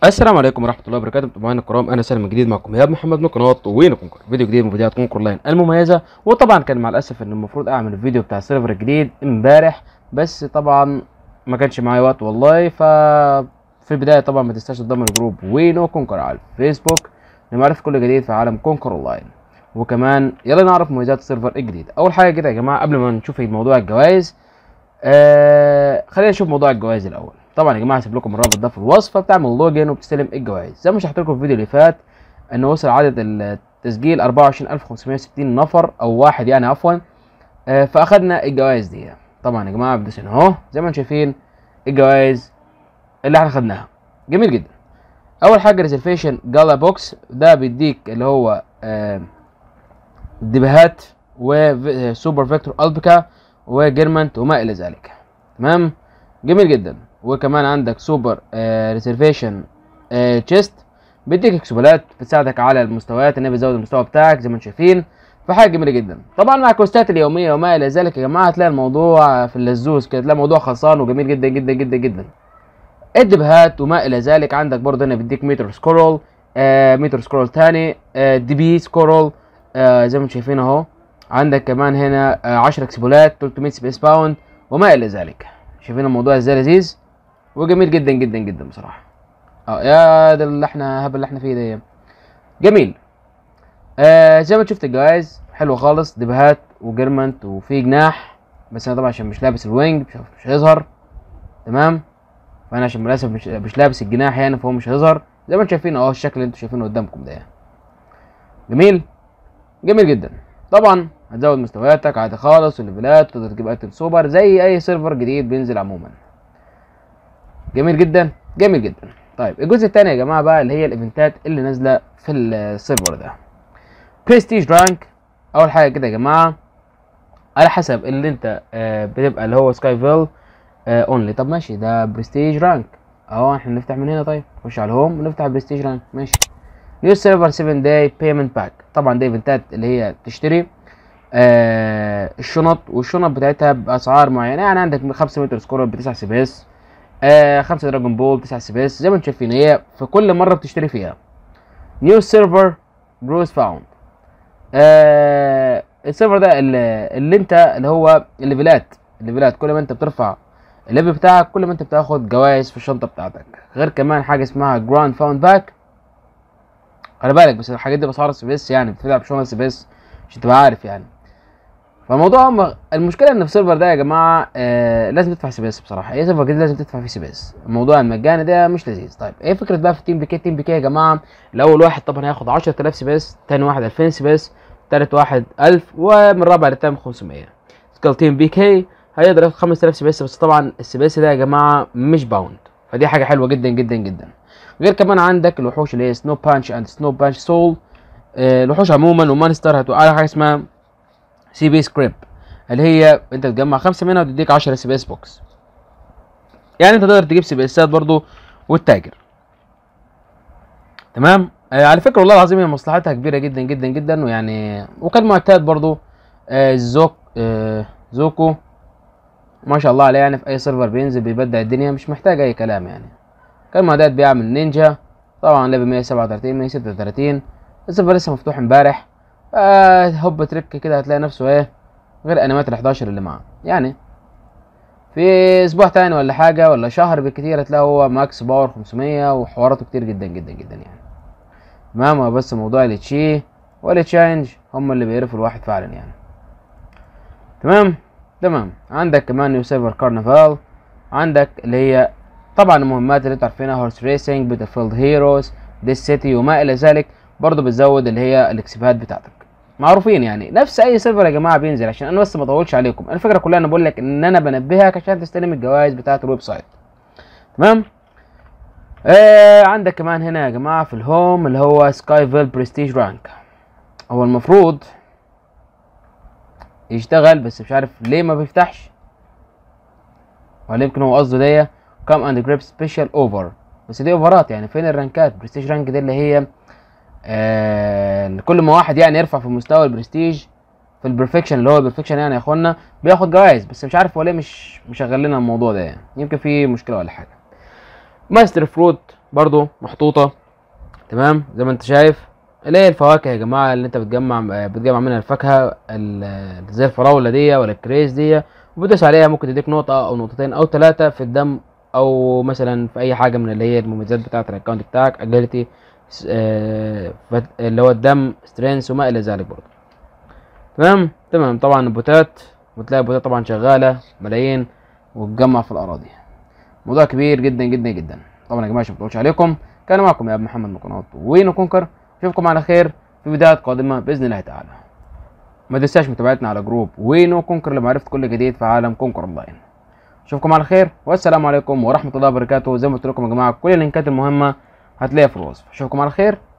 السلام عليكم ورحمة الله وبركاته متابعينا الكرام أنا سالم جديد معكم إيهاب محمد من قناة وين كونكر فيديو جديد من فيديوهات كونكر لاين المميزة وطبعا كان مع الأسف إن المفروض أعمل الفيديو بتاع السيرفر الجديد امبارح بس طبعا ما كانش معايا وقت والله ف في البداية طبعا ما تنساش تنضم لجروب وينو كونكر على الفيسبوك لمعرفة كل جديد في عالم كونكر أونلاين وكمان يلا نعرف مميزات السيرفر الجديد أول حاجة كده يا جماعة قبل ما نشوف موضوع الجوائز آه خلينا نشوف موضوع الجوائز الاول طبعا يا جماعه هسيب لكم الرابط ده في الوصف فبتعمل لوجن وبتستلم الجوائز زي ما شرحت لكم في الفيديو اللي فات ان وصل عدد التسجيل 24560 نفر او واحد يعني عفوا آه فاخدنا الجوائز دي طبعا يا جماعه بدوس هنا اهو زي ما انتم شايفين الجوائز اللي احنا خدناها جميل جدا اول حاجه ريزرفيشن جالا بوكس ده بيديك اللي هو آه دبهات وسوبر فيكتور البكا وجيرمنت وما الى ذلك تمام جميل جدا وكمان عندك سوبر آه ريزرفيشن آه تشيست بيديك اكسبولات بتساعدك على المستويات ان بيزود المستوى بتاعك زي ما انتم شايفين فحاجه جميله جدا طبعا مع الكوستات اليوميه وما الى ذلك يا جماعه هتلاقي الموضوع في اللزوز كده تلاقي الموضوع خلصان وجميل جدا جدا جدا جدا الدبهات وما الى ذلك عندك برضه هنا بيديك متر سكرول آه متر سكرول تاني آه دي بي سكرول آه زي ما انتم شايفين اهو عندك كمان هنا 10 اكسبولات 300 سبيس باوند وما الى ذلك شايفين الموضوع ازاي لذيذ وجميل جدا جدا جدا بصراحه اه يا ده اللي احنا هبل اللي احنا فيه ده جميل آه زي ما شفت الجوائز حلوه خالص دبهات وجرمنت وفي جناح بس انا طبعا عشان مش لابس الوينج مش, مش هيظهر تمام فانا عشان للاسف مش, مش لابس الجناح يعني فهو مش هيظهر زي ما انتم شايفين اهو الشكل اللي انتم شايفينه قدامكم ده جميل جميل جدا طبعا هتزود مستوياتك عادي خالص والليفلات تقدر تجيب ايتم سوبر زي اي سيرفر جديد بينزل عموما جميل جدا جميل جدا طيب الجزء الثاني يا جماعه بقى اللي هي الايفنتات اللي نازله في السيرفر ده برستيج رانك اول حاجه كده يا جماعه على حسب اللي انت آه بتبقى اللي هو سكاي فيل اونلي طب ماشي ده برستيج رانك اهو احنا نفتح من هنا طيب نخش على الهوم ونفتح برستيج رانك ماشي نيو سيرفر 7 داي بيمنت باك طبعا دي ايفنتات اللي هي تشتري آه الشنط والشنط بتاعتها باسعار معينه يعني عندك 5 متر سكور ب 9 سبيس آه 5 دراجون بول 9 سبيس زي ما انتم شايفين هي في كل مره بتشتري فيها نيو سيرفر بروز فاوند آه السيرفر ده اللي, اللي انت اللي هو الليفلات الليفلات كل ما انت بترفع الليفل بتاعك كل ما انت بتاخد جوائز في الشنطه بتاعتك غير كمان حاجه اسمها جراند فاوند باك خلي بالك بس الحاجات دي باسعار سبيس يعني بتلعب شنط سبيس عشان تبقى عارف يعني فالموضوع هم المشكله ان في السيرفر ده يا جماعه آه لازم تدفع سبيس بصراحه اي سيرفر جديد لازم تدفع فيه سبيس الموضوع المجاني ده مش لذيذ طيب ايه فكره بقى في تيم بي كي تيم بي كي يا جماعه الاول واحد طبعا هياخد 10000 سبيس تاني واحد 2000 سبيس تالت واحد 1000 ومن رابع للتام 500 سكال تيم بي كي هيقدر ياخد 5000 سبيس بس طبعا السبيس ده يا جماعه مش باوند فدي حاجه حلوه جدا جدا جدا غير كمان عندك الوحوش اللي هي سنو بانش اند سنو بانش سول الوحوش عموما ومانستر هتوقع حاجه اسمها سي بي سكريب اللي هي انت تجمع خمسه منها وتديك 10 سي بي اس بوكس يعني انت تقدر تجيب سي بي اسات برضه وتتاجر تمام آه على فكره والله العظيم هي مصلحتها كبيره جدا جدا جدا ويعني وكان معتاد برضه آه زوك آه زوكو ما شاء الله عليه يعني في اي سيرفر بينزل بيبدع الدنيا مش محتاج اي كلام يعني كان معتاد بيعمل نينجا طبعا ليفل 137 136 السيرفر لسه مفتوح امبارح آه هوب تريك كده هتلاقي نفسه ايه غير انمات ال 11 اللي معاه يعني في اسبوع تاني ولا حاجه ولا شهر بالكتير هتلاقي هو ماكس باور 500 وحواراته كتير جدا جدا جدا يعني تمام بس موضوع التشي والتشانج هم اللي بيعرفوا الواحد فعلا يعني تمام تمام عندك كمان نيو سيرفر كارنفال عندك اللي هي طبعا المهمات اللي انتوا عارفينها هورس ريسنج بيتل فيلد هيروز ديس سيتي وما الى ذلك برضه بتزود اللي هي الاكسبات بتاعتك معروفين يعني نفس اي سيرفر يا جماعه بينزل عشان انا بس ما اطولش عليكم الفكره كلها انا بقول لك ان انا بنبهك عشان تستلم الجوائز بتاعه الويب سايت تمام آه عندك كمان هنا يا جماعه في الهوم اللي هو سكاي فيل برستيج رانك هو المفروض يشتغل بس مش عارف ليه ما بيفتحش ولا يمكن هو قصده دي كام اند جريب سبيشال اوفر بس دي اوفرات يعني فين الرانكات برستيج رانك دي اللي هي آه كل ما واحد يعني يرفع في مستوى البرستيج في البرفكشن اللي هو البرفكشن يعني يا اخوانا بياخد جوائز بس مش عارف هو ليه مش مشغل لنا الموضوع ده يعني يمكن في مشكله ولا حاجه ماستر فروت برضو محطوطه تمام زي ما انت شايف اللي هي الفواكه يا جماعه اللي انت بتجمع بتجمع منها الفاكهه ال- زي الفراوله دي ولا الكريز دي وبتدوس عليها ممكن تديك نقطه او نقطتين او ثلاثه في الدم او مثلا في اي حاجه من اللي هي المميزات بتاعه الاكونت بتاعك اجيلتي اللي هو الدم سترينث وما الى ذلك برضه تمام تمام طبعا البوتات وتلاقي البوتات طبعا شغاله ملايين وتجمع في الاراضي موضوع كبير جدا جدا جدا طبعا يا جماعه عشان ما اطولش عليكم كان معكم يا ابو محمد من قناه وين كونكر اشوفكم على خير في فيديوهات قادمه باذن الله تعالى ما تنساش متابعتنا على جروب وينو كونكر لمعرفه كل جديد في عالم كونكر اونلاين اشوفكم على خير والسلام عليكم ورحمه الله وبركاته زي ما قلت لكم يا جماعه كل اللينكات المهمه هتلاقيها في الوصف اشوفكم على خير